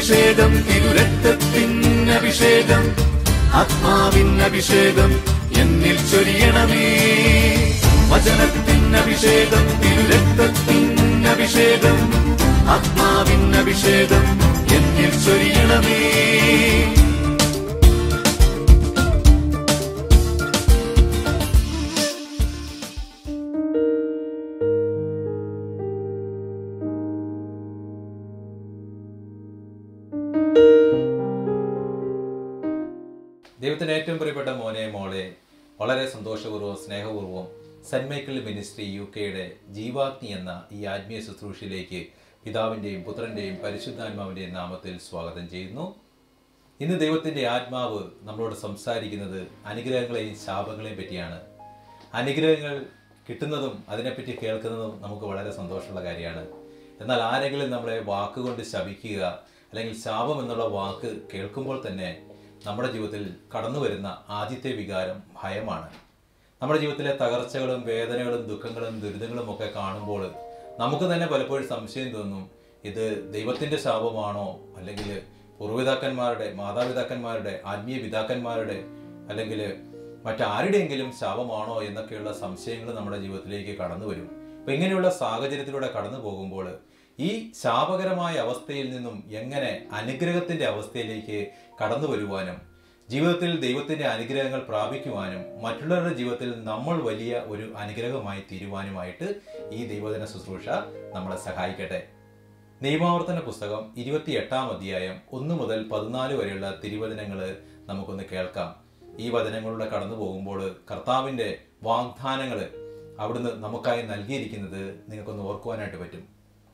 അഭിഷേകം തിരുരക്തത്തിൻ അഭിഷേകം ആത്മാവിൻ അഭിഷേകം എന്നിൽ ചൊരിയണമേ വചനത്തിൻ അഭിഷേകം തിരുരക്തത്തിൻ അഭിഷേകം ആത്മാവിൻ അഭിഷേകം എന്നിൽ ചൊരിയണമേ ദൈവത്തിന് ഏറ്റവും പ്രിയപ്പെട്ട മോനെ മോളെ വളരെ സന്തോഷപൂർവ്വം സ്നേഹപൂർവ്വം സെന്റ് മൈക്കിൾ മിനിസ്ട്രി യു കെയുടെ ജീവാഗ്നി എന്ന ഈ ആത്മീയ ശുശ്രൂഷയിലേക്ക് പിതാവിൻ്റെയും പുത്രൻ്റെയും പരിശുദ്ധാത്മാവിൻ്റെയും നാമത്തിൽ സ്വാഗതം ചെയ്യുന്നു ഇന്ന് ദൈവത്തിൻ്റെ ആത്മാവ് നമ്മളോട് സംസാരിക്കുന്നത് അനുഗ്രഹങ്ങളെയും ശാപങ്ങളെയും പറ്റിയാണ് അനുഗ്രഹങ്ങൾ കിട്ടുന്നതും അതിനെപ്പറ്റി കേൾക്കുന്നതും നമുക്ക് വളരെ സന്തോഷമുള്ള കാര്യമാണ് എന്നാൽ ആരെങ്കിലും നമ്മളെ വാക്കുകൊണ്ട് ശപിക്കുക അല്ലെങ്കിൽ ശാപം എന്നുള്ള വാക്ക് കേൾക്കുമ്പോൾ തന്നെ നമ്മുടെ ജീവിതത്തിൽ കടന്നു വരുന്ന ആദ്യത്തെ വികാരം ഭയമാണ് നമ്മുടെ ജീവിതത്തിലെ തകർച്ചകളും വേദനകളും ദുഃഖങ്ങളും ദുരിതങ്ങളും ഒക്കെ കാണുമ്പോൾ നമുക്ക് തന്നെ പലപ്പോഴും സംശയം തോന്നും ഇത് ദൈവത്തിൻ്റെ ശാപമാണോ അല്ലെങ്കിൽ പൂർവ്വപിതാക്കന്മാരുടെ മാതാപിതാക്കന്മാരുടെ ആത്മീയ പിതാക്കന്മാരുടെ അല്ലെങ്കിൽ മറ്റാരുടെയെങ്കിലും ശാപമാണോ എന്നൊക്കെയുള്ള സംശയങ്ങൾ നമ്മുടെ ജീവിതത്തിലേക്ക് കടന്നു വരും അപ്പൊ ഇങ്ങനെയുള്ള സാഹചര്യത്തിലൂടെ കടന്നു പോകുമ്പോൾ ഈ ശാപകരമായ അവസ്ഥയിൽ നിന്നും എങ്ങനെ അനുഗ്രഹത്തിന്റെ അവസ്ഥയിലേക്ക് കടന്നു വരുവാനും ജീവിതത്തിൽ ദൈവത്തിന്റെ അനുഗ്രഹങ്ങൾ പ്രാപിക്കുവാനും മറ്റുള്ളവരുടെ ജീവിതത്തിൽ നമ്മൾ വലിയ ഒരു അനുഗ്രഹമായി തീരുവാനുമായിട്ട് ഈ ദൈവദിന ശുശ്രൂഷ നമ്മളെ സഹായിക്കട്ടെ നിയമാവർത്തന പുസ്തകം ഇരുപത്തിയെട്ടാം അധ്യായം ഒന്ന് മുതൽ പതിനാല് വരെയുള്ള തിരുവചനങ്ങൾ നമുക്കൊന്ന് കേൾക്കാം ഈ വചനങ്ങളിലൂടെ കടന്നു പോകുമ്പോൾ കർത്താവിൻ്റെ വാഗ്ദാനങ്ങൾ അവിടുന്ന് നമുക്കായി നൽകിയിരിക്കുന്നത് നിങ്ങൾക്കൊന്ന് ഓർക്കുവാനായിട്ട് പറ്റും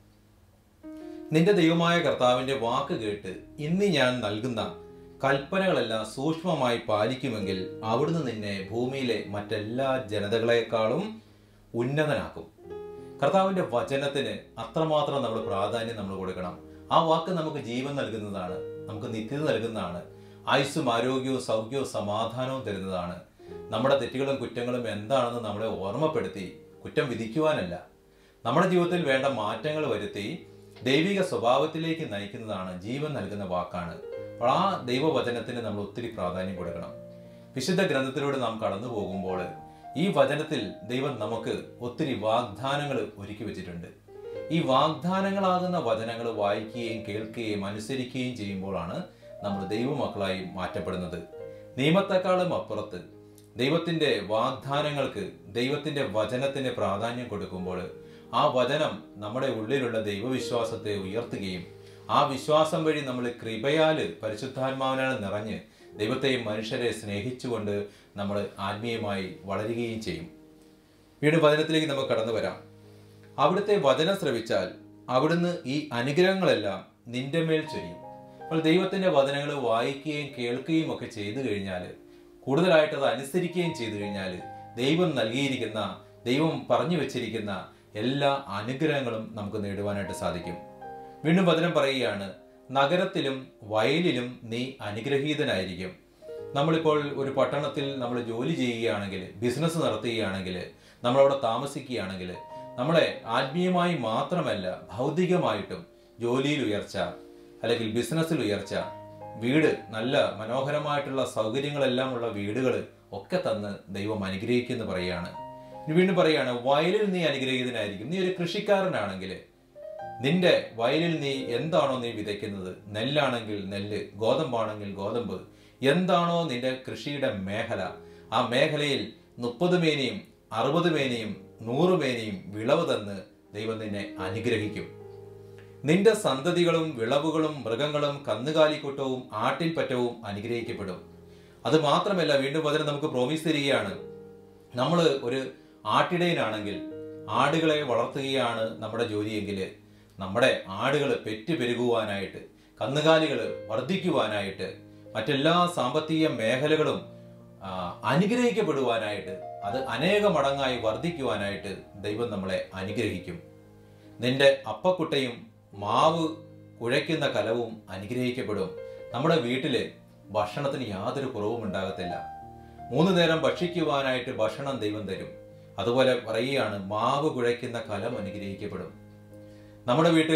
നിന്റെ ദൈവമായ കർത്താവിന്റെ വാക്ക് കേട്ട് ഇന്ന് ഞാൻ നൽകുന്ന കൽപ്പനകളെല്ലാം സൂക്ഷ്മമായി പാലിക്കുമെങ്കിൽ അവിടുന്ന് നിന്നെ ഭൂമിയിലെ മറ്റെല്ലാ ജനതകളെക്കാളും ഉന്നതനാക്കും കർത്താവിന്റെ വചനത്തിന് അത്രമാത്രം നമ്മൾ പ്രാധാന്യം നമ്മൾ കൊടുക്കണം ആ വാക്ക് നമുക്ക് ജീവൻ നൽകുന്നതാണ് നമുക്ക് നിത്യത നൽകുന്നതാണ് ആയുസ്സും ആരോഗ്യവും സൗഖ്യവും സമാധാനവും തരുന്നതാണ് നമ്മുടെ തെറ്റുകളും കുറ്റങ്ങളും എന്താണെന്ന് നമ്മളെ ഓർമ്മപ്പെടുത്തി കുറ്റം വിധിക്കുവാനല്ല നമ്മുടെ ജീവിതത്തിൽ വേണ്ട മാറ്റങ്ങൾ വരുത്തി ദൈവിക സ്വഭാവത്തിലേക്ക് നയിക്കുന്നതാണ് ജീവൻ നൽകുന്ന വാക്കാണ് അപ്പോൾ ആ ദൈവവചനത്തിന് നമ്മൾ ഒത്തിരി പ്രാധാന്യം കൊടുക്കണം വിശുദ്ധ ഗ്രന്ഥത്തിലൂടെ നാം കടന്നു പോകുമ്പോൾ ഈ വചനത്തിൽ ദൈവം നമുക്ക് ഒത്തിരി വാഗ്ദാനങ്ങൾ ഒരുക്കി വെച്ചിട്ടുണ്ട് ഈ വാഗ്ദാനങ്ങളാകുന്ന വചനങ്ങൾ വായിക്കുകയും കേൾക്കുകയും അനുസരിക്കുകയും ചെയ്യുമ്പോഴാണ് നമ്മൾ ദൈവമക്കളായി മാറ്റപ്പെടുന്നത് നിയമത്തെക്കാളും അപ്പുറത്ത് ദൈവത്തിന്റെ വാഗ്ദാനങ്ങൾക്ക് ദൈവത്തിന്റെ വചനത്തിന് പ്രാധാന്യം കൊടുക്കുമ്പോൾ ആ വചനം നമ്മുടെ ഉള്ളിലുള്ള ദൈവവിശ്വാസത്തെ ഉയർത്തുകയും ആ വിശ്വാസം വഴി നമ്മൾ കൃപയാല് പരിശുദ്ധാത്മാവിനാൽ നിറഞ്ഞ് ദൈവത്തെയും മനുഷ്യരെ സ്നേഹിച്ചുകൊണ്ട് നമ്മൾ ആത്മീയമായി വളരുകയും ചെയ്യും വീണ്ടും വചനത്തിലേക്ക് നമുക്ക് കടന്നു വരാം അവിടുത്തെ വചനം ശ്രവിച്ചാൽ അവിടുന്ന് ഈ അനുഗ്രഹങ്ങളെല്ലാം നിന്റെ മേൽ ചൊരിയും അപ്പോൾ ദൈവത്തിന്റെ വചനങ്ങൾ വായിക്കുകയും കേൾക്കുകയും ഒക്കെ ചെയ്തു കഴിഞ്ഞാൽ കൂടുതലായിട്ട് അത് അനുസരിക്കുകയും ചെയ്തു കഴിഞ്ഞാൽ ദൈവം നൽകിയിരിക്കുന്ന ദൈവം പറഞ്ഞു വെച്ചിരിക്കുന്ന എല്ലാ അനുഗ്രഹങ്ങളും നമുക്ക് നേടുവാനായിട്ട് സാധിക്കും വീണ്ടും വചനം പറയുകയാണ് നഗരത്തിലും വയലിലും നീ അനുഗ്രഹീതനായിരിക്കും നമ്മളിപ്പോൾ ഒരു പട്ടണത്തിൽ നമ്മൾ ജോലി ചെയ്യുകയാണെങ്കിൽ ബിസിനസ് നടത്തുകയാണെങ്കിൽ നമ്മളവിടെ താമസിക്കുകയാണെങ്കിൽ നമ്മളെ ആത്മീയമായി മാത്രമല്ല ഭൗതികമായിട്ടും ജോലിയിൽ ഉയർച്ച അല്ലെങ്കിൽ ബിസിനസ്സിൽ ഉയർച്ച വീട് നല്ല മനോഹരമായിട്ടുള്ള സൗകര്യങ്ങളെല്ലാം ഉള്ള വീടുകൾ ഒക്കെ തന്ന് ദൈവം അനുഗ്രഹിക്കുമെന്ന് പറയുകയാണ് ഇനി വീണ്ടും പറയുകയാണ് വയലിൽ നീ അനുഗ്രഹീതനായിരിക്കും നീ ഒരു കൃഷിക്കാരനാണെങ്കിൽ നിന്റെ വയലിൽ നീ എന്താണോ നീ വിതയ്ക്കുന്നത് നെല്ലാണെങ്കിൽ നെല്ല് ഗോതമ്പാണെങ്കിൽ ഗോതമ്പ് എന്താണോ നിന്റെ കൃഷിയുടെ മേഖല ആ മേഖലയിൽ മുപ്പത് മേനിയും അറുപത് മേനിയും നൂറ് മേനിയും വിളവ് തന്ന് ദൈവം നിന്നെ അനുഗ്രഹിക്കും നിന്റെ സന്തതികളും വിളവുകളും മൃഗങ്ങളും കന്നുകാലിക്കൂട്ടവും ആട്ടിൻപറ്റവും അനുഗ്രഹിക്കപ്പെടും അത് മാത്രമല്ല വീണ്ടും അതിന് നമുക്ക് പ്രോമിസ് തരികയാണ് നമ്മൾ ഒരു ആട്ടിടയനാണെങ്കിൽ ആടുകളെ വളർത്തുകയാണ് നമ്മുടെ ജോലിയെങ്കിൽ നമ്മുടെ ആടുകൾ പെറ്റു പെരുകുവാനായിട്ട് കന്നുകാലികൾ വർദ്ധിക്കുവാനായിട്ട് മറ്റെല്ലാ സാമ്പത്തിക മേഖലകളും ആ, അനുഗ്രഹിക്കപ്പെടുവാനായിട്ട് അത് അനേക മടങ്ങായി വർദ്ധിക്കുവാനായിട്ട് ദൈവം നമ്മളെ അനുഗ്രഹിക്കും നിന്റെ അപ്പക്കുട്ടയും മാവ് കുഴയ്ക്കുന്ന കലവും അനുഗ്രഹിക്കപ്പെടും നമ്മുടെ വീട്ടില് ഭക്ഷണത്തിന് യാതൊരു കുറവും ഉണ്ടാകത്തില്ല മൂന്ന് നേരം ഭക്ഷിക്കുവാനായിട്ട് ഭക്ഷണം ദൈവം തരും അതുപോലെ പറയുകയാണ് മാവ് കുഴയ്ക്കുന്ന കലം അനുഗ്രഹിക്കപ്പെടും നമ്മുടെ വീട്ടിൽ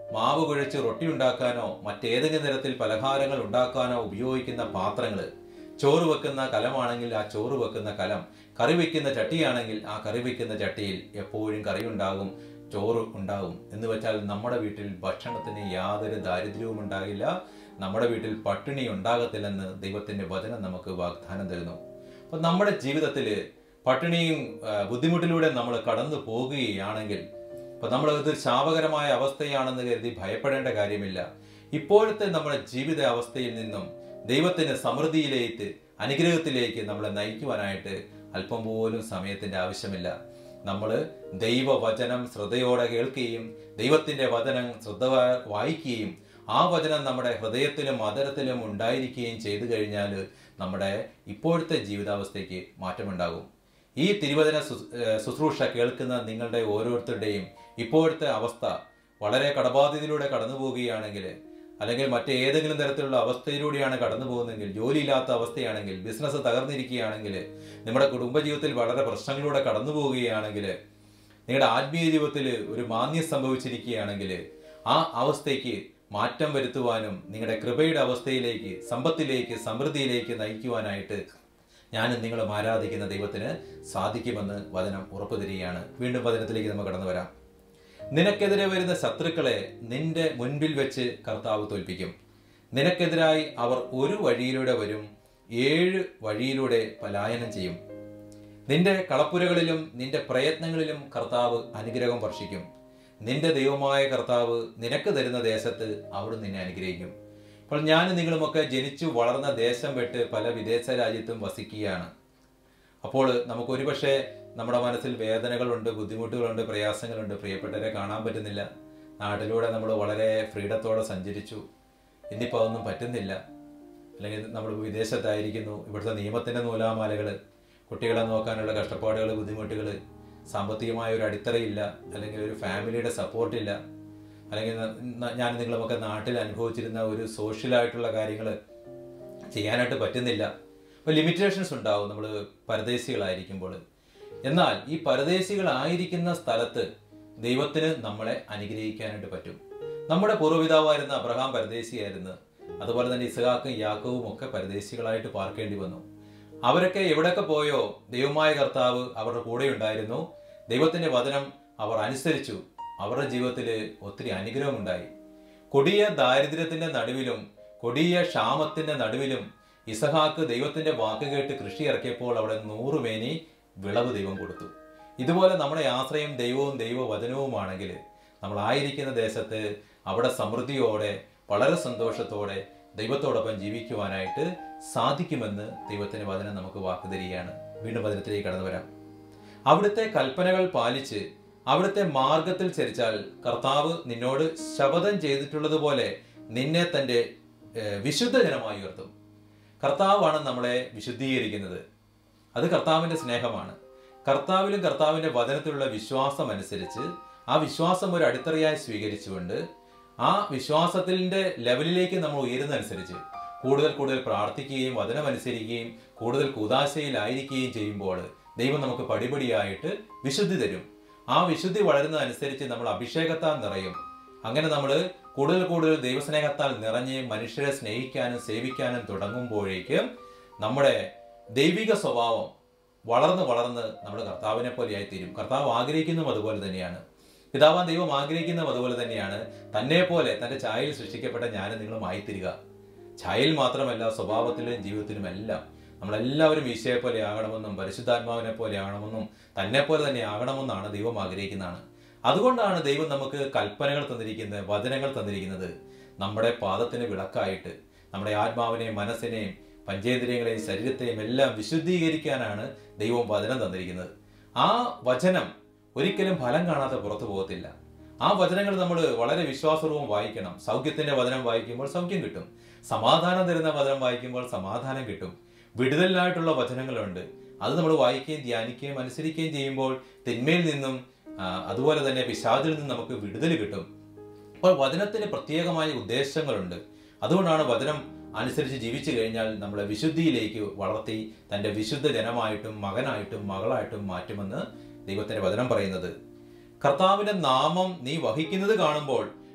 മാവ് കുഴച്ച് റൊട്ടി ഉണ്ടാക്കാനോ മറ്റേതെങ്കിലും തരത്തിൽ പലഹാരങ്ങൾ ഉണ്ടാക്കാനോ ഉപയോഗിക്കുന്ന പാത്രങ്ങൾ ചോറ് വെക്കുന്ന കലമാണെങ്കിൽ ആ ചോറ് വെക്കുന്ന കലം കറി വെക്കുന്ന ചട്ടിയാണെങ്കിൽ ആ കറി വെക്കുന്ന ചട്ടിയിൽ എപ്പോഴും കറി ഉണ്ടാകും ചോറ് ഉണ്ടാകും എന്ന് വെച്ചാൽ നമ്മുടെ വീട്ടിൽ ഭക്ഷണത്തിന് യാതൊരു ദാരിദ്ര്യവും ഉണ്ടാകില്ല നമ്മുടെ വീട്ടിൽ പട്ടിണി ഉണ്ടാകത്തില്ലെന്ന് ദൈവത്തിന്റെ വചനം നമുക്ക് വാഗ്ദാനം തരുന്നു അപ്പൊ നമ്മുടെ ജീവിതത്തിൽ പട്ടിണിയും ആ, ബുദ്ധിമുട്ടിലൂടെ നമ്മൾ കടന്നു പോകുകയാണെങ്കിൽ അപ്പൊ നമ്മൾ ഇത് ശാപകരമായ അവസ്ഥയാണെന്ന് കരുതി ഭയപ്പെടേണ്ട കാര്യമില്ല ഇപ്പോഴത്തെ നമ്മുടെ ജീവിത അവസ്ഥയിൽ നിന്നും ദൈവത്തിന്റെ സമൃദ്ധിയിലേക്ക് അനുഗ്രഹത്തിലേക്ക് നമ്മളെ നയിക്കുവാനായിട്ട് അല്പം പോലും സമയത്തിന്റെ ആവശ്യമില്ല നമ്മൾ ദൈവവചനം ശ്രദ്ധയോടെ കേൾക്കുകയും ദൈവത്തിന്റെ വചനം ശ്രദ്ധ വായിക്കുകയും ആ വചനം നമ്മുടെ ഹൃദയത്തിലും മധുരത്തിലും ഉണ്ടായിരിക്കുകയും ചെയ്തു കഴിഞ്ഞാൽ നമ്മുടെ ഇപ്പോഴത്തെ ജീവിതാവസ്ഥയ്ക്ക് മാറ്റമുണ്ടാകും ഈ തിരുവചന ശുശ്രൂ- ഏഹ് ശുശ്രൂഷ കേൾക്കുന്ന നിങ്ങളുടെ ഓരോരുത്തരുടെയും ഇപ്പോഴത്തെ അവസ്ഥ വളരെ കടബാധ്യതയിലൂടെ കടന്നു പോവുകയാണെങ്കിൽ അല്ലെങ്കിൽ മറ്റേതെങ്കിലും തരത്തിലുള്ള അവസ്ഥയിലൂടെയാണ് കടന്നു പോകുന്നതെങ്കിൽ ജോലിയില്ലാത്ത അവസ്ഥയാണെങ്കിൽ ബിസിനസ് തകർന്നിരിക്കുകയാണെങ്കിൽ നിങ്ങളുടെ കുടുംബജീവിതത്തിൽ വളരെ പ്രശ്നങ്ങളിലൂടെ കടന്നു പോവുകയാണെങ്കിൽ നിങ്ങളുടെ ആത്മീയ ജീവിതത്തിൽ ഒരു മാന്യം സംഭവിച്ചിരിക്കുകയാണെങ്കിൽ ആ അവസ്ഥയ്ക്ക് മാറ്റം വരുത്തുവാനും നിങ്ങളുടെ കൃപയുടെ അവസ്ഥയിലേക്ക് സമ്പത്തിലേക്ക് സമൃദ്ധിയിലേക്ക് നയിക്കുവാനായിട്ട് ഞാനും നിങ്ങളും ആരാധിക്കുന്ന ദൈവത്തിന് സാധിക്കുമെന്ന് വചനം ഉറപ്പു തരികയാണ് വീണ്ടും വചനത്തിലേക്ക് നമുക്ക് കടന്നു വരാം നിനക്കെതിരെ വരുന്ന ശത്രുക്കളെ നിന്റെ മുൻപിൽ വെച്ച് കർത്താവ് തോൽപ്പിക്കും നിനക്കെതിരായി അവർ ഒരു വഴിയിലൂടെ വരും ഏഴ് വഴിയിലൂടെ പലായനം ചെയ്യും നിന്റെ കളപ്പുരകളിലും നിന്റെ പ്രയത്നങ്ങളിലും കർത്താവ് അനുഗ്രഹം വർഷിക്കും നിന്റെ ദൈവമായ കർത്താവ് നിനക്ക് തരുന്ന ദേശത്ത് അവിടെ നിന്നെ അനുഗ്രഹിക്കും അപ്പോൾ ഞാനും നിങ്ങളുമൊക്കെ ജനിച്ചു വളർന്ന ദേശം വിട്ട് പല വിദേശ രാജ്യത്തും വസിക്കുകയാണ് അപ്പോൾ നമുക്ക് ഒരുപക്ഷെ നമ്മുടെ മനസ്സിൽ വേദനകളുണ്ട് ബുദ്ധിമുട്ടുകളുണ്ട് പ്രയാസങ്ങളുണ്ട് പ്രിയപ്പെട്ടവരെ കാണാൻ പറ്റുന്നില്ല നാട്ടിലൂടെ നമ്മൾ വളരെ ഫ്രീഡത്തോടെ സഞ്ചരിച്ചു ഇന്നിപ്പോൾ അതൊന്നും പറ്റുന്നില്ല അല്ലെങ്കിൽ നമ്മൾ വിദേശത്തായിരിക്കുന്നു ഇവിടുത്തെ നിയമത്തിൻ്റെ നൂലാമാലകൾ കുട്ടികളെ നോക്കാനുള്ള കഷ്ടപ്പാടുകൾ ബുദ്ധിമുട്ടുകൾ സാമ്പത്തികമായ ഒരു അടിത്തറയില്ല അല്ലെങ്കിൽ ഒരു ഫാമിലിയുടെ സപ്പോർട്ടില്ല അല്ലെങ്കിൽ ന- ന- ഞാൻ നിങ്ങളുമൊക്കെ നാട്ടിൽ അനുഭവിച്ചിരുന്ന ഒരു സോഷ്യലായിട്ടുള്ള കാര്യങ്ങൾ ചെയ്യാനായിട്ട് പറ്റുന്നില്ല അപ്പോൾ ലിമിറ്റേഷൻസ് ഉണ്ടാവും നമ്മൾ പരദേശികളായിരിക്കുമ്പോൾ എന്നാൽ ഈ പരദേശികളായിരിക്കുന്ന സ്ഥലത്ത് ദൈവത്തിന് നമ്മളെ അനുഗ്രഹിക്കാനായിട്ട് പറ്റും നമ്മുടെ പൂർവ്വപിതാവായിരുന്ന അബ്രഹാം പരദേശിയായിരുന്നു അതുപോലെ തന്നെ ഇസഹാക്കും യാക്കവും ഒക്കെ പരദേശികളായിട്ട് പാർക്കേണ്ടി വന്നു അവരൊക്കെ എവിടെയൊക്കെ പോയോ ദൈവമായ കർത്താവ് അവരുടെ കൂടെ ഉണ്ടായിരുന്നു ദൈവത്തിന്റെ വചനം അവർ അനുസരിച്ചു അവരുടെ ജീവിതത്തിൽ ഒത്തിരി അനുഗ്രഹമുണ്ടായി കൊടിയ ദാരിദ്ര്യത്തിന്റെ നടുവിലും കൊടിയ ക്ഷാമത്തിന്റെ നടുവിലും ഇസഹാക്ക് ദൈവത്തിന്റെ വാക്ക് കേട്ട് കൃഷി ഇറക്കിയപ്പോൾ അവിടെ നൂറുമേനി വിളവ് ദൈവം കൊടുത്തു ഇതുപോലെ നമ്മുടെ ആശ്രയം ദൈവവും ദൈവവചനവുമാണെങ്കിൽ നമ്മൾ ആയിരിക്കുന്ന ദേശത്ത് അവിടെ സമൃദ്ധിയോടെ വളരെ സന്തോഷത്തോടെ ദൈവത്തോടൊപ്പം ജീവിക്കുവാനായിട്ട് സാധിക്കുമെന്ന് ദൈവത്തിന്റെ വചനം നമുക്ക് വാക്ക് തരികയാണ് വീണ്ടും വചനത്തിലേക്ക് കടന്നു വരാം അവിടുത്തെ കൽപ്പനകൾ പാലിച്ച് അവിടുത്തെ മാർഗത്തിൽ ചരിച്ചാൽ കർത്താവ് നിന്നോട് ശപഥം ചെയ്തിട്ടുള്ളതുപോലെ നിന്നെ തന്റെ ഏഹ്, വിശുദ്ധ ജനമായി ഉയർത്തും കർത്താവാണ് നമ്മളെ വിശുദ്ധീകരിക്കുന്നത് അത് കർത്താവിന്റെ സ്നേഹമാണ് കർത്താവിലും കർത്താവിന്റെ വചനത്തിലുള്ള വിശ്വാസം അനുസരിച്ച് ആ വിശ്വാസം ഒരു അടിത്തറയായി സ്വീകരിച്ചുകൊണ്ട് ആ വിശ്വാസത്തിന്റെ ലെവലിലേക്ക് നമ്മൾ ഉയരുന്നതനുസരിച്ച് കൂടുതൽ കൂടുതൽ പ്രാർത്ഥിക്കുകയും വചനമനുസരിക്കുകയും കൂടുതൽ കുതാശയിലായിരിക്കുകയും ചെയ്യുമ്പോൾ ദൈവം നമുക്ക് പടിപടിയായിട്ട് വിശുദ്ധി തരും ആ വിശുദ്ധി വളരുന്നതനുസരിച്ച് നമ്മൾ അഭിഷേകത്താൽ നിറയും അങ്ങനെ നമ്മൾ കൂടുതൽ കൂടുതൽ ദൈവസ്നേഹത്താൽ നിറഞ്ഞ് മനുഷ്യരെ സ്നേഹിക്കാനും സേവിക്കാനും തുടങ്ങുമ്പോഴേക്കും നമ്മുടെ ദൈവിക സ്വഭാവം വളർന്ന് വളർന്ന് നമ്മൾ കർത്താവിനെ പോലെയായി തീരും കർത്താവ് ആഗ്രഹിക്കുന്നതും അതുപോലെ തന്നെയാണ് പിതാവാൻ ദൈവം ആഗ്രഹിക്കുന്നതും അതുപോലെ തന്നെയാണ് തന്നെ പോലെ തന്റെ ഛായയിൽ സൃഷ്ടിക്കപ്പെട്ട ഞാനും നിങ്ങളും ആയിത്തീരുക ഛായയിൽ മാത്രമല്ല സ്വഭാവത്തിലും ജീവിതത്തിലും എല്ലാം നമ്മളെല്ലാവരും ഈശോയെ പോലെ ആകണമെന്നും പരിശുദ്ധാത്മാവിനെ പോലെ ആകണമെന്നും തന്നെ പോലെ തന്നെ ആകണമെന്നാണ് ദൈവം ആഗ്രഹിക്കുന്നതാണ് അതുകൊണ്ടാണ് ദൈവം നമുക്ക് കൽപ്പനകൾ തന്നിരിക്കുന്നത് വചനങ്ങൾ തന്നിരിക്കുന്നത് നമ്മുടെ പാദത്തിന് വിളക്കായിട്ട് നമ്മുടെ ആത്മാവിനെയും മനസ്സിനെയും പഞ്ചേന്ദ്രിയങ്ങളെയും ശരീരത്തെയും എല്ലാം വിശുദ്ധീകരിക്കാനാണ് ദൈവം വചനം തന്നിരിക്കുന്നത് ആ വചനം ഒരിക്കലും ഫലം കാണാതെ പുറത്തു പോകത്തില്ല ആ വചനങ്ങൾ നമ്മൾ വളരെ വിശ്വാസപൂർവ്വം വായിക്കണം സൗഖ്യത്തിന്റെ വചനം വായിക്കുമ്പോൾ സൗഖ്യം കിട്ടും സമാധാനം തരുന്ന വചനം വായിക്കുമ്പോൾ സമാധാനം കിട്ടും വിടുതലിനായിട്ടുള്ള വചനങ്ങളുണ്ട് അത് നമ്മൾ വായിക്കുകയും ധ്യാനിക്കുകയും അനുസരിക്കുകയും ചെയ്യുമ്പോൾ തിന്മയിൽ നിന്നും ആ, അതുപോലെ തന്നെ പിശാചിൽ നിന്നും നമുക്ക് വിടുതൽ കിട്ടും അപ്പോൾ വചനത്തിന് പ്രത്യേകമായ ഉദ്ദേശങ്ങളുണ്ട് അതുകൊണ്ടാണ് വചനം അനുസരിച്ച് ജീവിച്ചു കഴിഞ്ഞാൽ നമ്മളെ വിശുദ്ധിയിലേക്ക് വളർത്തി തൻ്റെ വിശുദ്ധ ജനമായിട്ടും മകനായിട്ടും മകളായിട്ടും മാറ്റുമെന്ന് ദൈവത്തിന്റെ വചനം പറയുന്നത് കർത്താവിന്റെ നാമം നീ വഹിക്കുന്നത് കാണുമ്പോൾ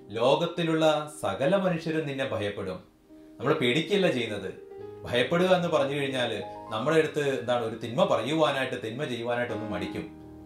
ലോകത്തിലുള്ള സകല മനുഷ്യരും നിന്നെ ഭയപ്പെടും നമ്മൾ പേടിക്കല്ല ചെയ്യുന്നത് ഭയപ്പെടുക എന്ന് പറഞ്ഞു കഴിഞ്ഞാൽ നമ്മുടെ അടുത്ത് എന്താണ് ഒരു തിന്മ പറയുവാനായിട്ട് തിന്മ ചെയ്യുവാനായിട്ട് ഒന്ന് മടിക്കും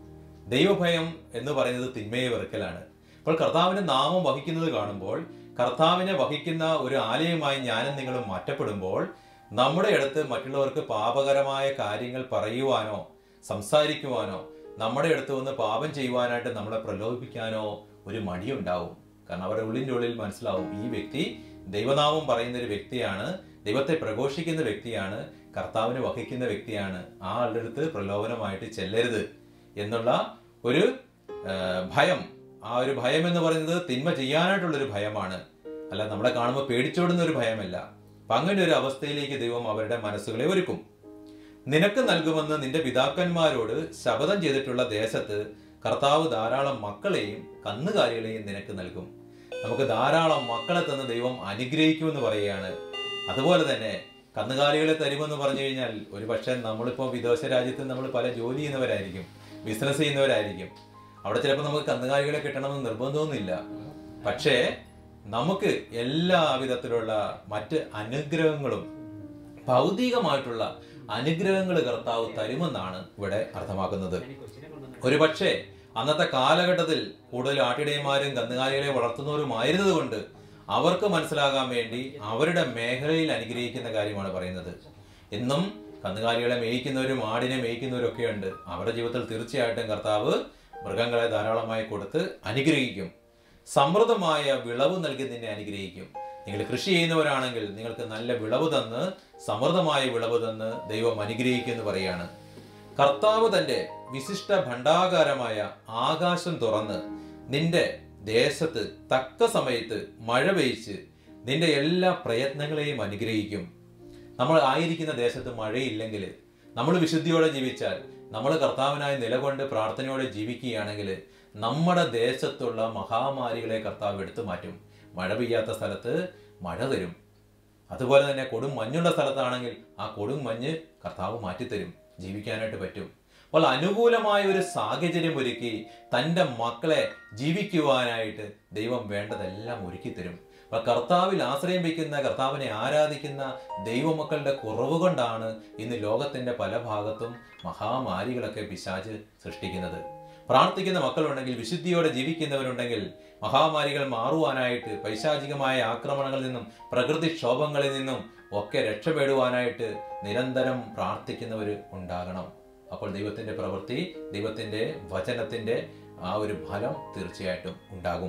ദൈവഭയം എന്ന് പറയുന്നത് തിന്മയെ വെറുക്കലാണ് അപ്പോൾ കർത്താവിന്റെ നാമം വഹിക്കുന്നത് കാണുമ്പോൾ കർത്താവിനെ വഹിക്കുന്ന ഒരു ആലയമായി ഞാനും നിങ്ങളും മാറ്റപ്പെടുമ്പോൾ നമ്മുടെ അടുത്ത് മറ്റുള്ളവർക്ക് പാപകരമായ കാര്യങ്ങൾ പറയുവാനോ സംസാരിക്കുവാനോ നമ്മുടെ അടുത്ത് വന്ന് പാപം ചെയ്യുവാനായിട്ട് നമ്മളെ പ്രലോഭിപ്പിക്കാനോ ഒരു മടിയുണ്ടാവും കാരണം അവരുടെ ഉള്ളിൻ്റെ ഉള്ളിൽ മനസ്സിലാവും ഈ വ്യക്തി ദൈവനാമം പറയുന്ന ഒരു വ്യക്തിയാണ് ദൈവത്തെ പ്രഘോഷിക്കുന്ന വ്യക്തിയാണ് കർത്താവിനെ വഹിക്കുന്ന വ്യക്തിയാണ് ആ ആളുടെ അടുത്ത് പ്രലോഭനമായിട്ട് ചെല്ലരുത് എന്നുള്ള ഒരു ആ, ഭയം ആ ഒരു ഭയം എന്ന് പറയുന്നത് തിന്മ ചെയ്യാനായിട്ടുള്ളൊരു ഭയമാണ് അല്ല നമ്മളെ കാണുമ്പോൾ പേടിച്ചോടുന്ന ഒരു ഭയമല്ല അപ്പൊ അങ്ങനെ ഒരു അവസ്ഥയിലേക്ക് ദൈവം അവരുടെ മനസ്സുകളെ ഒരുക്കും നിനക്ക് നൽകുമെന്ന് നിന്റെ പിതാക്കന്മാരോട് ശപഥം ചെയ്തിട്ടുള്ള ദേശത്ത് കർത്താവ് ധാരാളം മക്കളെയും കന്നുകാലികളെയും നിനക്ക് നൽകും നമുക്ക് ധാരാളം മക്കളെ തന്ന് ദൈവം അനുഗ്രഹിക്കുമെന്ന് പറയുകയാണ് അതുപോലെ തന്നെ കന്നുകാലികളെ തരുമെന്ന് പറഞ്ഞു കഴിഞ്ഞാൽ ഒരു പക്ഷേ നമ്മളിപ്പോൾ വിദേശ രാജ്യത്ത് നമ്മൾ പല ജോലി ചെയ്യുന്നവരായിരിക്കും ബിസിനസ് ചെയ്യുന്നവരായിരിക്കും അവിടെ ചിലപ്പോൾ നമുക്ക് കന്നുകാലികളെ കിട്ടണമെന്ന് നിർബന്ധമൊന്നുമില്ല പക്ഷേ നമുക്ക് എല്ലാ വിധത്തിലുള്ള മറ്റ് അനുഗ്രഹങ്ങളും ഭൗതികമായിട്ടുള്ള അനുഗ്രഹങ്ങൾ കർത്താവ് തരുമെന്നാണ് ഇവിടെ അർത്ഥമാക്കുന്നത് ഒരുപക്ഷെ അന്നത്തെ കാലഘട്ടത്തിൽ കൂടുതൽ ആട്ടിടയന്മാരും കന്നുകാലികളെ വളർത്തുന്നവരുമായിരുന്നത് കൊണ്ട് അവർക്ക് മനസ്സിലാകാൻ വേണ്ടി അവരുടെ മേഖലയിൽ അനുഗ്രഹിക്കുന്ന കാര്യമാണ് പറയുന്നത് എന്നും കന്നുകാലികളെ മേയ്ക്കുന്നവരും ആടിനെ മേയ്ക്കുന്നവരും ഒക്കെ ഉണ്ട് അവരുടെ ജീവിതത്തിൽ തീർച്ചയായിട്ടും കർത്താവ് മൃഗങ്ങളെ ധാരാളമായി കൊടുത്ത് അനുഗ്രഹിക്കും സമൃദ്ധമായ വിളവ് നൽകി നിന്നെ അനുഗ്രഹിക്കും നിങ്ങൾ കൃഷി ചെയ്യുന്നവരാണെങ്കിൽ നിങ്ങൾക്ക് നല്ല വിളവ് തന്ന് സമൃദ്ധമായ വിളവ് തന്ന് ദൈവം അനുഗ്രഹിക്കും എന്ന് പറയാണ് കർത്താവ് തന്റെ വിശിഷ്ട ഭണ്ഡാകാരമായ ആകാശം തുറന്ന് നിന്റെ ദേശത്ത് തക്ക സമയത്ത് മഴ പെയ്ച്ച് നിന്റെ എല്ലാ പ്രയത്നങ്ങളെയും അനുഗ്രഹിക്കും നമ്മൾ ആയിരിക്കുന്ന ദേശത്ത് മഴയില്ലെങ്കിൽ നമ്മൾ വിശുദ്ധിയോടെ ജീവിച്ചാൽ നമ്മൾ കർത്താവിനായി നിലകൊണ്ട് പ്രാർത്ഥനയോടെ ജീവിക്കുകയാണെങ്കിൽ നമ്മുടെ ദേശത്തുള്ള മഹാമാരികളെ കർത്താവ് എടുത്തു മാറ്റും മഴ പെയ്യാത്ത സ്ഥലത്ത് മഴ തരും അതുപോലെ തന്നെ കൊടും മഞ്ഞുള്ള സ്ഥലത്താണെങ്കിൽ ആ കൊടും മഞ്ഞ് കർത്താവ് മാറ്റിത്തരും ജീവിക്കാനായിട്ട് പറ്റും അപ്പോൾ അനുകൂലമായ ഒരു സാഹചര്യം ഒരുക്കി തൻ്റെ മക്കളെ ജീവിക്കുവാനായിട്ട് ദൈവം വേണ്ടതെല്ലാം ഒരുക്കി തരും അപ്പൊ കർത്താവിൽ ആശ്രയം വയ്ക്കുന്ന കർത്താവിനെ ആരാധിക്കുന്ന ദൈവമക്കളുടെ കുറവ് കൊണ്ടാണ് ഇന്ന് ലോകത്തിന്റെ പല ഭാഗത്തും മഹാമാരികളൊക്കെ പിശാച് സൃഷ്ടിക്കുന്നത് പ്രാർത്ഥിക്കുന്ന മക്കളുണ്ടെങ്കിൽ വിശുദ്ധിയോടെ ജീവിക്കുന്നവരുണ്ടെങ്കിൽ മഹാമാരികൾ മാറുവാനായിട്ട് പൈശാചികമായ ആക്രമണങ്ങളിൽ നിന്നും പ്രകൃതിക്ഷോഭങ്ങളിൽ നിന്നും ഒക്കെ രക്ഷപ്പെടുവാനായിട്ട് നിരന്തരം പ്രാർത്ഥിക്കുന്നവർ ഉണ്ടാകണം അപ്പോൾ ദൈവത്തിന്റെ പ്രവൃത്തി ദൈവത്തിന്റെ വചനത്തിന്റെ ആ ഒരു ഫലം തീർച്ചയായിട്ടും ഉണ്ടാകും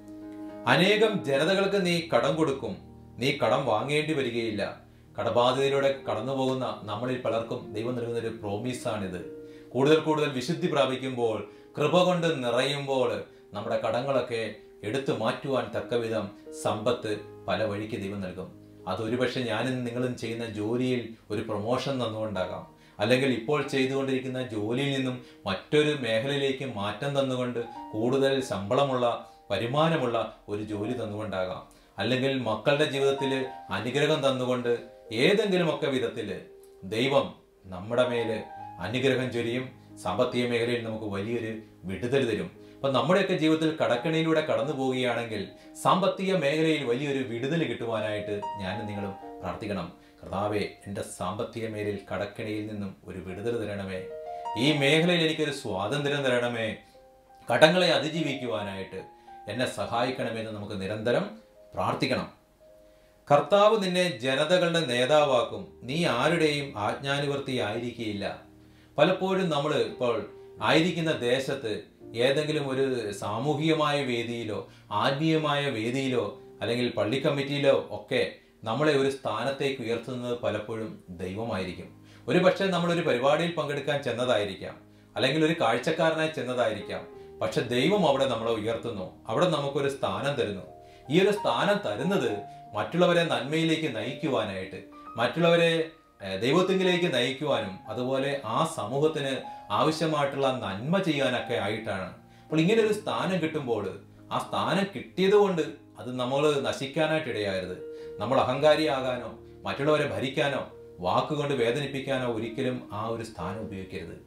അനേകം ജനതകൾക്ക് നീ കടം കൊടുക്കും നീ കടം വാങ്ങേണ്ടി വരികയില്ല കടബാധ്യതയിലൂടെ കടന്നു പോകുന്ന നമ്മളിൽ പലർക്കും ദൈവം നൽകുന്ന ഒരു പ്രോമിസാണിത് കൂടുതൽ കൂടുതൽ വിശുദ്ധി പ്രാപിക്കുമ്പോൾ കൃപ കൊണ്ട് നിറയുമ്പോൾ നമ്മുടെ കടങ്ങളൊക്കെ എടുത്തു മാറ്റുവാൻ തക്കവിധം സമ്പത്ത് പല വഴിക്ക് ദൈവം നൽകും അത് ഒരുപക്ഷെ ഞാനും നിങ്ങളും ചെയ്യുന്ന ജോലിയിൽ ഒരു പ്രൊമോഷൻ തന്നുകൊണ്ടാകാം അല്ലെങ്കിൽ ഇപ്പോൾ ചെയ്തുകൊണ്ടിരിക്കുന്ന ജോലിയിൽ നിന്നും മറ്റൊരു മേഖലയിലേക്ക് മാറ്റം തന്നുകൊണ്ട് കൂടുതൽ ശമ്പളമുള്ള വരുമാനമുള്ള ഒരു ജോലി തന്നുകൊണ്ടാകാം അല്ലെങ്കിൽ മക്കളുടെ ജീവിതത്തിൽ അനുഗ്രഹം തന്നുകൊണ്ട് ഏതെങ്കിലുമൊക്കെ വിധത്തിൽ ദൈവം നമ്മുടെ മേല് അനുഗ്രഹം ചൊരിയും സാമ്പത്തിക മേഖലയിൽ നമുക്ക് വലിയൊരു വിടുതൽ തരും അപ്പൊ നമ്മുടെയൊക്കെ ജീവിതത്തിൽ കടക്കണിയിലൂടെ കടന്നു പോവുകയാണെങ്കിൽ സാമ്പത്തിക മേഖലയിൽ വലിയൊരു വിടുതൽ കിട്ടുവാനായിട്ട് ഞാനും നിങ്ങളും പ്രാർത്ഥിക്കണം കർത്താവെ എൻ്റെ സാമ്പത്തിക മേഖലയിൽ കടക്കണിയിൽ നിന്നും ഒരു വിടുതൽ തരണമേ ഈ മേഖലയിൽ എനിക്കൊരു സ്വാതന്ത്ര്യം തരണമേ കടങ്ങളെ അതിജീവിക്കുവാനായിട്ട് എന്നെ സഹായിക്കണമെന്ന് നമുക്ക് നിരന്തരം പ്രാർത്ഥിക്കണം കർത്താവ് നിന്നെ ജനതകളുടെ നേതാവാക്കും നീ ആരുടെയും ആജ്ഞാനുവർത്തി ആയിരിക്കുകയില്ല പലപ്പോഴും നമ്മൾ ഇപ്പോൾ ആയിരിക്കുന്ന ദേശത്ത് ഏതെങ്കിലും ഒരു സാമൂഹികമായ വേദിയിലോ ആത്മീയമായ വേദിയിലോ അല്ലെങ്കിൽ പള്ളി കമ്മിറ്റിയിലോ ഒക്കെ നമ്മളെ ഒരു സ്ഥാനത്തേക്ക് ഉയർത്തുന്നത് പലപ്പോഴും ദൈവമായിരിക്കും ഒരു പക്ഷേ നമ്മളൊരു പരിപാടിയിൽ പങ്കെടുക്കാൻ ചെന്നതായിരിക്കാം അല്ലെങ്കിൽ ഒരു കാഴ്ചക്കാരനായി ചെന്നതായിരിക്കാം പക്ഷെ ദൈവം അവിടെ നമ്മളെ ഉയർത്തുന്നു അവിടെ നമുക്കൊരു സ്ഥാനം തരുന്നു ഈ ഒരു സ്ഥാനം തരുന്നത് മറ്റുള്ളവരെ നന്മയിലേക്ക് നയിക്കുവാനായിട്ട് മറ്റുള്ളവരെ ഏഹ്, ദൈവത്തിങ്കിലേക്ക് നയിക്കുവാനും അതുപോലെ ആ സമൂഹത്തിന് ആവശ്യമായിട്ടുള്ള നന്മ ചെയ്യാനൊക്കെ ആയിട്ടാണ് അപ്പോൾ ഇങ്ങനെ ഒരു സ്ഥാനം കിട്ടുമ്പോൾ ആ സ്ഥാനം കിട്ടിയത് കൊണ്ട് അത് നമ്മൾ നശിക്കാനായിട്ട് ഇടയാകരുത് നമ്മൾ അഹങ്കാരിയാകാനോ മറ്റുള്ളവരെ ഭരിക്കാനോ വാക്കുകൊണ്ട് വേദനിപ്പിക്കാനോ ഒരിക്കലും ആ ഒരു സ്ഥാനം ഉപയോഗിക്കരുത്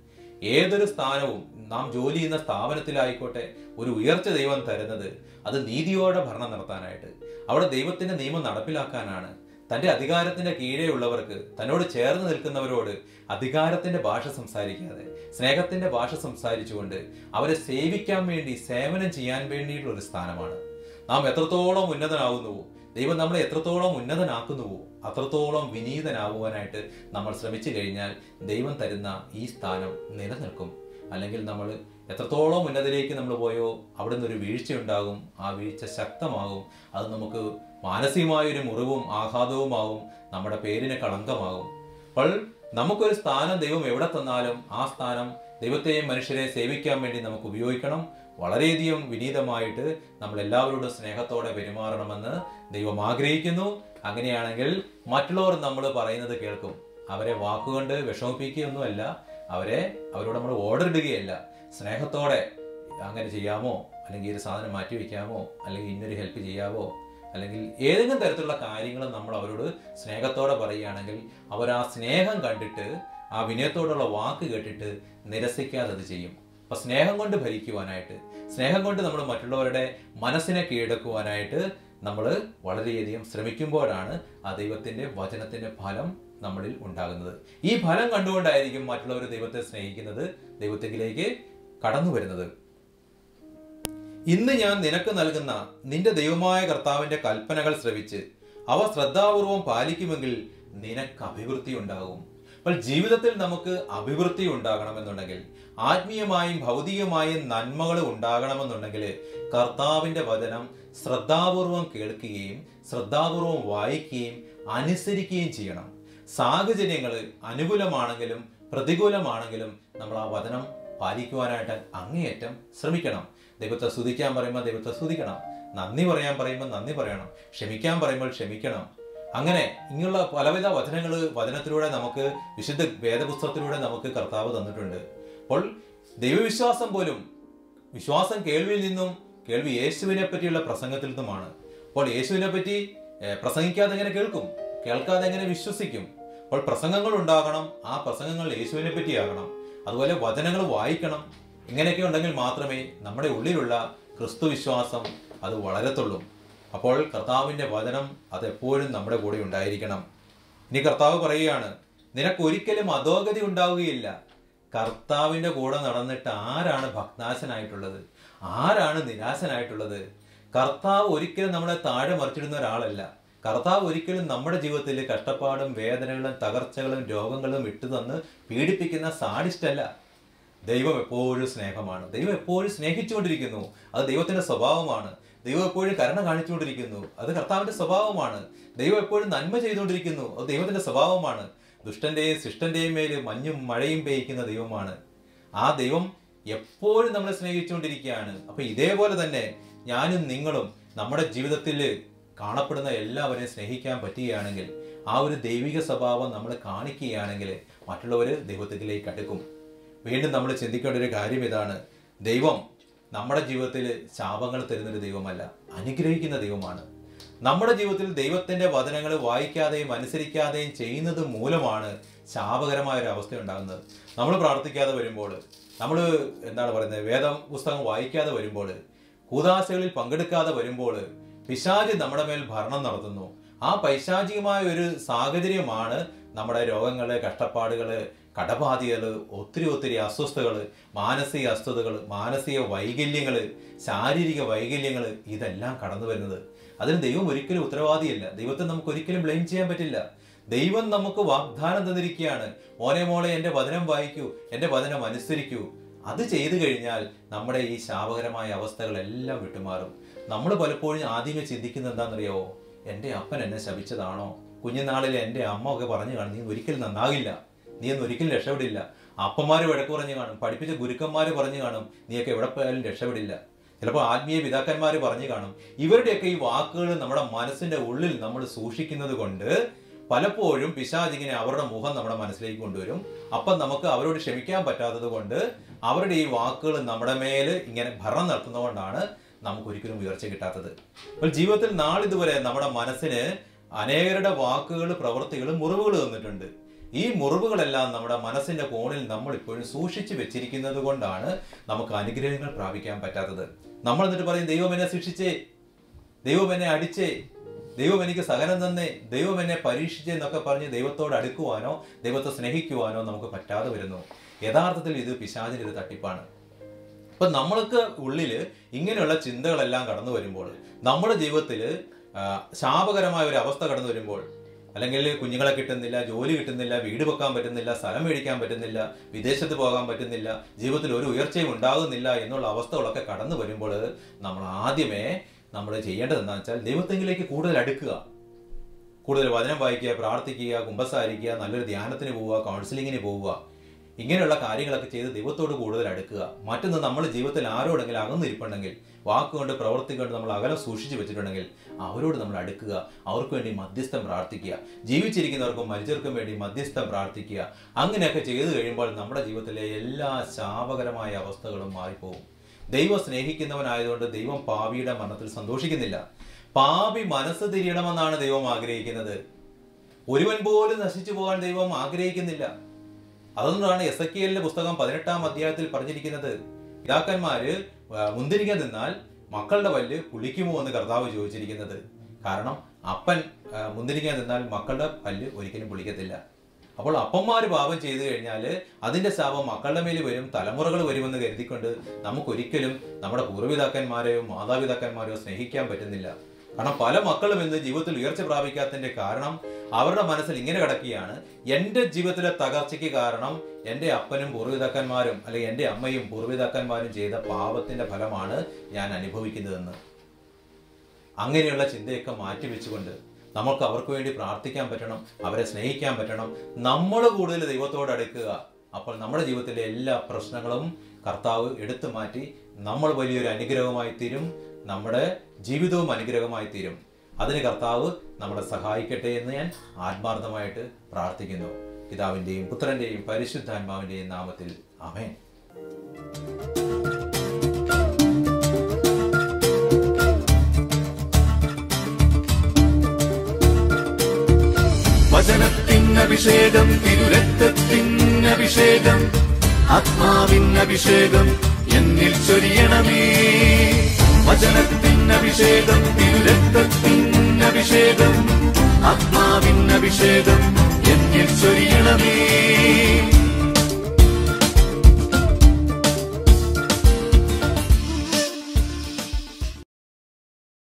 ഏതൊരു സ്ഥാനവും നാം ജോലി ചെയ്യുന്ന സ്ഥാപനത്തിലായിക്കോട്ടെ ഒരു ഉയർച്ച ദൈവം തരുന്നത് അത് നീതിയോടെ ഭരണം നടത്താനായിട്ട് അവിടെ ദൈവത്തിന്റെ നിയമം നടപ്പിലാക്കാനാണ് തന്റെ അധികാരത്തിന്റെ കീഴെയുള്ളവർക്ക് തന്നോട് ചേർന്ന് നിൽക്കുന്നവരോട് അധികാരത്തിന്റെ ഭാഷ സംസാരിക്കാതെ സ്നേഹത്തിന്റെ ഭാഷ സംസാരിച്ചുകൊണ്ട് അവരെ സേവിക്കാൻ വേണ്ടി സേവനം ചെയ്യാൻ വേണ്ടിയിട്ടുള്ള ഒരു സ്ഥാനമാണ് നാം എത്രത്തോളം ഉന്നതനാകുന്നുവോ ദൈവം നമ്മളെ എത്രത്തോളം ഉന്നതനാക്കുന്നുവോ അത്രത്തോളം വിനീതനാകുവാനായിട്ട് നമ്മൾ ശ്രമിച്ചു കഴിഞ്ഞാൽ ദൈവം തരുന്ന ഈ സ്ഥാനം നിലനിൽക്കും അല്ലെങ്കിൽ നമ്മൾ എത്രത്തോളം ഉന്നതിലേക്ക് നമ്മൾ പോയോ അവിടെ നിന്നൊരു വീഴ്ച ഉണ്ടാകും ആ വീഴ്ച ശക്തമാകും അത് നമുക്ക് മാനസികമായൊരു മുറിവും ആഘാതവുമാകും നമ്മുടെ പേരിന് കളങ്കമാകും അപ്പോൾ നമുക്കൊരു സ്ഥാനം ദൈവം എവിടെ തന്നാലും ആ സ്ഥാനം ദൈവത്തെയും മനുഷ്യരെ സേവിക്കാൻ വേണ്ടി നമുക്ക് ഉപയോഗിക്കണം വളരെയധികം വിനീതമായിട്ട് നമ്മൾ എല്ലാവരോടും സ്നേഹത്തോടെ പെരുമാറണമെന്ന് ദൈവം ആഗ്രഹിക്കുന്നു അങ്ങനെയാണെങ്കിൽ മറ്റുള്ളവർ നമ്മൾ പറയുന്നത് കേൾക്കും അവരെ വാക്കുകൊണ്ട് വിഷമിപ്പിക്കുകയൊന്നുമല്ല അവരെ അവരോട് നമ്മൾ ഓർഡർ ഇടുകയല്ല സ്നേഹത്തോടെ അങ്ങനെ ചെയ്യാമോ അല്ലെങ്കിൽ ഈ ഒരു സാധനം മാറ്റി വയ്ക്കാമോ അല്ലെങ്കിൽ ഇന്നൊരു ഹെൽപ്പ് ചെയ്യാമോ അല്ലെങ്കിൽ ഏതെങ്കിലും തരത്തിലുള്ള കാര്യങ്ങൾ നമ്മൾ അവരോട് സ്നേഹത്തോടെ പറയുകയാണെങ്കിൽ അവർ ആ സ്നേഹം കണ്ടിട്ട് ആ വിനയത്തോടുള്ള വാക്ക് കേട്ടിട്ട് നിരസിക്കാതെ അത് ചെയ്യും അപ്പൊ സ്നേഹം കൊണ്ട് ഭരിക്കുവാനായിട്ട് സ്നേഹം കൊണ്ട് നമ്മൾ മറ്റുള്ളവരുടെ മനസ്സിനെ കീഴടക്കുവാനായിട്ട് നമ്മൾ വളരെയധികം ശ്രമിക്കുമ്പോഴാണ് ആ ദൈവത്തിന്റെ വചനത്തിന്റെ ഫലം നമ്മളിൽ ഉണ്ടാകുന്നത് ഈ ഫലം കണ്ടുകൊണ്ടായിരിക്കും മറ്റുള്ളവർ ദൈവത്തെ സ്നേഹിക്കുന്നത് ദൈവത്തിലേക്ക് കടന്നു വരുന്നത് ഇന്ന് ഞാൻ നിനക്ക് നൽകുന്ന നിന്റെ ദൈവമായ കർത്താവിന്റെ കൽപ്പനകൾ ശ്രവിച്ച് അവ ശ്രദ്ധാപൂർവം പാലിക്കുമെങ്കിൽ നിനക്ക് അഭിവൃദ്ധി ഉണ്ടാകും അപ്പോൾ ജീവിതത്തിൽ നമുക്ക് അഭിവൃദ്ധി ഉണ്ടാകണമെന്നുണ്ടെങ്കിൽ ആത്മീയമായും ഭൗതികമായും നന്മകൾ ഉണ്ടാകണമെന്നുണ്ടെങ്കിൽ കർത്താവിന്റെ വചനം ശ്രദ്ധാപൂർവം കേൾക്കുകയും ശ്രദ്ധാപൂർവം വായിക്കുകയും അനുസരിക്കുകയും ചെയ്യണം സാഹചര്യങ്ങൾ അനുകൂലമാണെങ്കിലും പ്രതികൂലമാണെങ്കിലും നമ്മൾ ആ വചനം പാലിക്കുവാനായിട്ട് അങ്ങേയറ്റം ശ്രമിക്കണം ദൈവത്തെ സ്തുതിക്കാൻ പറയുമ്പോൾ ദൈവത്തെ സ്തുതിക്കണം നന്ദി പറയാൻ പറയുമ്പോൾ നന്ദി പറയണം ക്ഷമിക്കാൻ പറയുമ്പോൾ ക്ഷമിക്കണം അങ്ങനെ ഇങ്ങനെയുള്ള പലവിധ വചനങ്ങൾ വചനത്തിലൂടെ നമുക്ക് വിശുദ്ധ വേദപുസ്തകത്തിലൂടെ നമുക്ക് കർത്താവ് തന്നിട്ടുണ്ട് അപ്പോൾ ദൈവവിശ്വാസം പോലും വിശ്വാസം കേൾവിയിൽ നിന്നും കേൾവി യേശുവിനെ പറ്റിയുള്ള പ്രസംഗത്തിൽ നിന്നുമാണ് അപ്പോൾ യേശുവിനെ പറ്റി ഏഹ്, പ്രസംഗിക്കാതെ എങ്ങനെ കേൾക്കും കേൾക്കാതെ എങ്ങനെ വിശ്വസിക്കും അപ്പോൾ പ്രസംഗങ്ങൾ ഉണ്ടാകണം ആ പ്രസംഗങ്ങൾ യേശുവിനെ പറ്റിയാകണം അതുപോലെ വചനങ്ങൾ വായിക്കണം ഇങ്ങനെയൊക്കെ ഉണ്ടെങ്കിൽ മാത്രമേ നമ്മുടെ ഉള്ളിലുള്ള ക്രിസ്തു വിശ്വാസം അത് വളരത്തുള്ളൂ അപ്പോൾ കർത്താവിന്റെ വചനം അത് എപ്പോഴും നമ്മുടെ കൂടെ ഉണ്ടായിരിക്കണം ഇനി കർത്താവ് പറയുകയാണ് നിനക്ക് ഒരിക്കലും അധോഗതി ഉണ്ടാവുകയില്ല കർത്താവിന്റെ കൂടെ നടന്നിട്ട് ആരാണ് ഭക്നാശനായിട്ടുള്ളത് ആരാണ് നിരാശനായിട്ടുള്ളത് കർത്താവ് ഒരിക്കലും നമ്മളെ താഴെ മറിച്ചിടുന്ന ഒരാളല്ല കർത്താവ് ഒരിക്കലും നമ്മുടെ ജീവിതത്തിൽ കഷ്ടപ്പാടും വേദനകളും തകർച്ചകളും രോഗങ്ങളും ഇട്ടു തന്ന് പീഡിപ്പിക്കുന്ന സാഡിസ്റ്റല്ല ദൈവം എപ്പോഴും സ്നേഹമാണ് ദൈവം എപ്പോഴും സ്നേഹിച്ചുകൊണ്ടിരിക്കുന്നു അത് ദൈവത്തിന്റെ സ്വഭാവമാണ് ദൈവം എപ്പോഴും കരുണ കാണിച്ചുകൊണ്ടിരിക്കുന്നു അത് കർത്താവിന്റെ സ്വഭാവമാണ് ദൈവം എപ്പോഴും നന്മ ചെയ്തുകൊണ്ടിരിക്കുന്നു അത് ദൈവത്തിന്റെ സ്വഭാവമാണ് ദുഷ്ടന്റെയും ശിഷ്ടന്റെയും മേല് മഞ്ഞും മഴയും പെയ്യ്ക്കുന്ന ദൈവമാണ് ആ ദൈവം എപ്പോഴും നമ്മളെ സ്നേഹിച്ചുകൊണ്ടിരിക്കുകയാണ് അപ്പൊ ഇതേപോലെ തന്നെ ഞാനും നിങ്ങളും നമ്മുടെ ജീവിതത്തിൽ കാണപ്പെടുന്ന എല്ലാവരെയും സ്നേഹിക്കാൻ പറ്റുകയാണെങ്കിൽ ആ ഒരു ദൈവിക സ്വഭാവം നമ്മൾ കാണിക്കുകയാണെങ്കിൽ മറ്റുള്ളവർ ദൈവത്തിലേക്ക് അടുക്കും വീണ്ടും നമ്മൾ ചിന്തിക്കേണ്ട ഒരു കാര്യം ഇതാണ് ദൈവം നമ്മുടെ ജീവിതത്തിൽ ശാപങ്ങൾ തരുന്നൊരു ദൈവമല്ല അനുഗ്രഹിക്കുന്ന ദൈവമാണ് നമ്മുടെ ജീവിതത്തിൽ ദൈവത്തിന്റെ വചനങ്ങൾ വായിക്കാതെയും അനുസരിക്കാതെയും ചെയ്യുന്നത് മൂലമാണ് ശാപകരമായ ഒരു അവസ്ഥ ഉണ്ടാകുന്നത് നമ്മൾ പ്രാർത്ഥിക്കാതെ വരുമ്പോൾ നമ്മൾ എന്താണ് പറയുന്നത് വേദം പുസ്തകം വായിക്കാതെ വരുമ്പോൾ കൂതാശകളിൽ പങ്കെടുക്കാതെ വരുമ്പോൾ പിശാജ് നമ്മുടെ മേൽ ഭരണം നടത്തുന്നു ആ പൈശാചികമായ ഒരു സാഹചര്യമാണ് നമ്മുടെ രോഗങ്ങള് കഷ്ടപ്പാടുകള് കടബാധികള് ഒത്തിരി ഒത്തിരി അസ്വസ്ഥതകൾ മാനസിക അസ്വസ്ഥതകൾ മാനസിക വൈകല്യങ്ങൾ ശാരീരിക വൈകല്യങ്ങൾ ഇതെല്ലാം കടന്നു വരുന്നത് അതിന് ദൈവം ഒരിക്കലും ഉത്തരവാദിയല്ല ദൈവത്തെ നമുക്ക് ഒരിക്കലും ബ്ലെയിം ചെയ്യാൻ പറ്റില്ല ദൈവം നമുക്ക് വാഗ്ദാനം തന്നിരിക്കുകയാണ് മോനെ മോളെ എൻ്റെ വചനം വായിക്കൂ എൻ്റെ വചനം അനുസരിക്കൂ അത് ചെയ്തു കഴിഞ്ഞാൽ നമ്മുടെ ഈ ശാപകരമായ അവസ്ഥകളെല്ലാം വിട്ടുമാറും നമ്മൾ പലപ്പോഴും ആദ്യമേ ചിന്തിക്കുന്നത് എന്താണെന്നറിയാവോ എൻ്റെ അപ്പൻ എന്നെ ശപിച്ചതാണോ കുഞ്ഞുനാളിൽ എൻ്റെ അമ്മ ഒക്കെ പറഞ്ഞു കാണും നീ ഒരിക്കലും നന്നാകില്ല നീ ഒന്നും ഒരിക്കലും രക്ഷപ്പെടില്ല അപ്പന്മാര് വഴക്ക് പറഞ്ഞു കാണും പഠിപ്പിച്ച ഗുരുക്കന്മാര് പറഞ്ഞു കാണും നീയൊക്കെ എവിടെ പോയാലും രക്ഷപ്പെടില്ല ചിലപ്പോൾ ആത്മീയ പിതാക്കന്മാര് പറഞ്ഞു കാണും ഇവരുടെയൊക്കെ ഈ വാക്കുകൾ നമ്മുടെ മനസ്സിന്റെ ഉള്ളിൽ നമ്മൾ സൂക്ഷിക്കുന്നത് കൊണ്ട് പലപ്പോഴും പിശാചിങ്ങനെ അവരുടെ മുഖം നമ്മുടെ മനസ്സിലേക്ക് കൊണ്ടുവരും അപ്പം നമുക്ക് അവരോട് ക്ഷമിക്കാൻ പറ്റാത്തത് കൊണ്ട് അവരുടെ ഈ വാക്കുകൾ നമ്മുടെ മേൽ ഇങ്ങനെ ഭരണം നടത്തുന്നതുകൊണ്ടാണ് നമുക്ക് ഒരിക്കലും ഉയർച്ച കിട്ടാത്തത് അപ്പോൾ ജീവിതത്തിൽ നാളിതുവരെ നമ്മുടെ മനസ്സിന് അനേകരുടെ വാക്കുകൾ പ്രവൃത്തികൾ മുറിവുകൾ തന്നിട്ടുണ്ട് ഈ മുറിവുകളെല്ലാം നമ്മുടെ മനസ്സിന്റെ കോണിൽ നമ്മൾ ഇപ്പോഴും സൂക്ഷിച്ചു വെച്ചിരിക്കുന്നത് കൊണ്ടാണ് നമുക്ക് അനുഗ്രഹങ്ങൾ പ്രാപിക്കാൻ പറ്റാത്തത് നമ്മൾ എന്നിട്ട് പറയും ദൈവം എന്നെ ശിക്ഷിച്ചേ ദൈവം എന്നെ അടിച്ചേ ദൈവം എനിക്ക് സഹനം തന്നേ ദൈവം എന്നെ പരീക്ഷിച്ചേ എന്നൊക്കെ പറഞ്ഞ് ദൈവത്തോട് അടുക്കുവാനോ ദൈവത്തെ സ്നേഹിക്കുവാനോ നമുക്ക് പറ്റാതെ വരുന്നു യഥാർത്ഥത്തിൽ ഇത് പിശാചിന്റെ ഒരു തട്ടിപ്പാണ് അപ്പൊ നമ്മൾക്ക് ഉള്ളില് ഇങ്ങനെയുള്ള ചിന്തകളെല്ലാം കടന്നു വരുമ്പോൾ നമ്മുടെ ജീവിതത്തിൽ ശാപകരമായ ഒരു അവസ്ഥ കടന്നു വരുമ്പോൾ അല്ലെങ്കിൽ കുഞ്ഞുങ്ങളെ കിട്ടുന്നില്ല ജോലി കിട്ടുന്നില്ല വീട് വെക്കാൻ പറ്റുന്നില്ല സ്ഥലം മേടിക്കാൻ പറ്റുന്നില്ല വിദേശത്ത് പോകാൻ പറ്റുന്നില്ല ജീവിതത്തിൽ ഒരു ഉയർച്ചയും ഉണ്ടാകുന്നില്ല എന്നുള്ള അവസ്ഥകളൊക്കെ കടന്നു വരുമ്പോൾ നമ്മൾ ആദ്യമേ നമ്മൾ ചെയ്യേണ്ടത് എന്താണെന്ന് വെച്ചാൽ ദൈവത്തെങ്കിലേക്ക് കൂടുതൽ അടുക്കുക കൂടുതൽ വചനം വായിക്കുക പ്രാർത്ഥിക്കുക കുമ്പസാരിക്കുക നല്ലൊരു ധ്യാനത്തിന് പോവുക കൗൺസിലിങ്ങിന് പോവുക ഇങ്ങനെയുള്ള കാര്യങ്ങളൊക്കെ ചെയ്ത് ദൈവത്തോട് കൂടുതൽ അടുക്കുക മറ്റൊന്ന് നമ്മൾ ജീവിതത്തിൽ ആരോടെങ്കിലും അകന്നിരിപ്പുണ്ടെങ്കിൽ വാക്കുകൊണ്ട് പ്രവൃത്തി കൊണ്ട് നമ്മൾ അകലം സൂക്ഷിച്ചു വെച്ചിട്ടുണ്ടെങ്കിൽ അവരോട് നമ്മൾ അടുക്കുക അവർക്ക് വേണ്ടി മധ്യസ്ഥം പ്രാർത്ഥിക്കുക ജീവിച്ചിരിക്കുന്നവർക്കും മരിച്ചവർക്കും വേണ്ടി മധ്യസ്ഥം പ്രാർത്ഥിക്കുക അങ്ങനെയൊക്കെ ചെയ്തു കഴിയുമ്പോൾ നമ്മുടെ ജീവിതത്തിലെ എല്ലാ ശാപകരമായ അവസ്ഥകളും മാറിപ്പോകും ദൈവം സ്നേഹിക്കുന്നവനായതുകൊണ്ട് ദൈവം പാപിയുടെ മരണത്തിൽ സന്തോഷിക്കുന്നില്ല പാപി മനസ്സ് തിരിയണമെന്നാണ് ദൈവം ആഗ്രഹിക്കുന്നത് ഒരുവൻ പോലും നശിച്ചു പോകാൻ ദൈവം ആഗ്രഹിക്കുന്നില്ല അതുകൊണ്ടാണ് എസ് എ കെലിന്റെ പുസ്തകം പതിനെട്ടാം അധ്യായത്തിൽ പറഞ്ഞിരിക്കുന്നത് പിതാക്കന്മാര് ആ, മുന്തിരിങ്ങ തിന്നാൽ മക്കളുടെ പല്ല് പുളിക്കുമോ എന്ന് കർത്താവ് ചോദിച്ചിരിക്കുന്നത് കാരണം അപ്പൻ ആ, മുന്തിരിങ്ങ തിന്നാൽ മക്കളുടെ പല്ല് ഒരിക്കലും പുളിക്കത്തില്ല അപ്പോൾ അപ്പന്മാര് പാപം ചെയ്തു കഴിഞ്ഞാൽ അതിന്റെ ശാപം മക്കളുടെ മേൽ വരും തലമുറകൾ വരുമെന്ന് കരുതിക്കൊണ്ട് നമുക്കൊരിക്കലും നമ്മുടെ പൂർവ്വപിതാക്കന്മാരെയോ മാതാപിതാക്കന്മാരെയോ സ്നേഹിക്കാൻ പറ്റുന്നില്ല കാരണം പല മക്കളും ഇന്ന് ജീവിതത്തിൽ ഉയർച്ച പ്രാപിക്കാത്തതിന്റെ കാരണം അവരുടെ മനസ്സിൽ ഇങ്ങനെ കിടക്കുകയാണ് എൻ്റെ ജീവിതത്തിലെ തകർച്ചയ്ക്ക് കാരണം എൻ്റെ അപ്പനും പൂർവ്വപിതാക്കന്മാരും അല്ലെങ്കിൽ എൻ്റെ അമ്മയും പൂർവ്വപിതാക്കന്മാരും ചെയ്ത പാപത്തിന്റെ ഫലമാണ് ഞാൻ അനുഭവിക്കുന്നതെന്ന് അങ്ങനെയുള്ള ചിന്തയൊക്കെ മാറ്റിവെച്ചുകൊണ്ട് നമുക്ക് അവർക്ക് വേണ്ടി പ്രാർത്ഥിക്കാൻ പറ്റണം അവരെ സ്നേഹിക്കാൻ പറ്റണം നമ്മൾ കൂടുതൽ ദൈവത്തോട് അടുക്കുക അപ്പോൾ നമ്മുടെ ജീവിതത്തിലെ എല്ലാ പ്രശ്നങ്ങളും കർത്താവ് എടുത്തു മാറ്റി നമ്മൾ വലിയൊരു അനുഗ്രഹമായി തീരും നമ്മുടെ ജീവിതവും അനുഗ്രഹമായി തീരും അതിന് കർത്താവ് നമ്മളെ സഹായിക്കട്ടെ എന്ന് ഞാൻ ആത്മാർത്ഥമായിട്ട് പ്രാർത്ഥിക്കുന്നു പിതാവിൻ്റെയും പുത്രൻ്റെയും പരിശുദ്ധാത്മാവിൻ്റെയും നാമത്തിൽ അമേൻ വചനത്തിനഭിഷേകം തിരുരക്തത്തിനഭിഷേകം ആത്മാവിനഭിഷേകം എന്നിൽ ചൊരിയണമേ വചനത്തിനഭിഷേകം തിരുരക്തത്തിനഭിഷേകം ആത്മാവിനഭിഷേകം എന്നിൽ ചൊരിയണമേ